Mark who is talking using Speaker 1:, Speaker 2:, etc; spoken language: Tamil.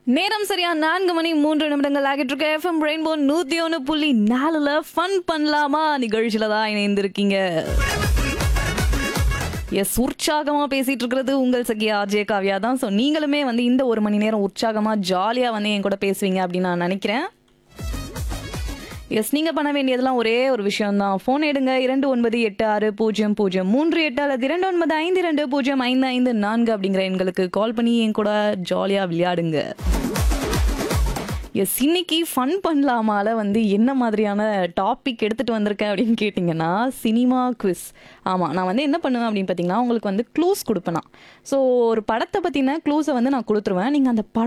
Speaker 1: நேரம் சரியா நான்கு மணி மூன்று நிமிடங்கள் ஆகிட்டு இருக்க எஃப்எம் ரெயின்போ நூத்தி ஒன்று புள்ளி நாலுல ஃபன் பண்ணலாமா நிகழ்ச்சியில தான் இணைந்திருக்கீங்க எஸ் உற்சாகமா பேசிட்டு இருக்கிறது உங்கள் சகி ஆர்ஜே காவியா தான் ஸோ நீங்களுமே வந்து இந்த ஒரு மணி நேரம் உற்சாகமா ஜாலியா வந்து என் கூட பேசுவீங்க அப்படின்னு நான் நினைக்கிறேன் எஸ் நீங்க பண்ண வேண்டியதெல்லாம் ஒரே ஒரு விஷயம் தான் ஃபோன் எடுங்க இரண்டு ஒன்பது எட்டு ஆறு பூஜ்ஜியம் பூஜ்ஜியம் மூன்று எட்டு அல்லது இரண்டு ஒன்பது ஐந்து இரண்டு பூஜ்ஜியம் ஐந்து ஐந்து நான்கு அப்படிங்கிற எண்களுக்கு கால் பண்ணி என் கூட ஜாலியாக விளையாடுங்க எஸ் இன்னைக்கு ஃபன் பண்ணலாமால வந்து என்ன மாதிரியான டாபிக் எடுத்துகிட்டு வந்திருக்கேன் அப்படின்னு கேட்டிங்கன்னா சினிமா குவிஸ் ஆமாம் நான் வந்து என்ன பண்ணுவேன் அப்படின்னு பார்த்தீங்கன்னா உங்களுக்கு வந்து க்ளூஸ் கொடுப்பேன் ஸோ ஒரு படத்தை பற்றின க்ளூஸை வந்து நான் கொடுத்துருவேன் நீங்கள் அந்த படம்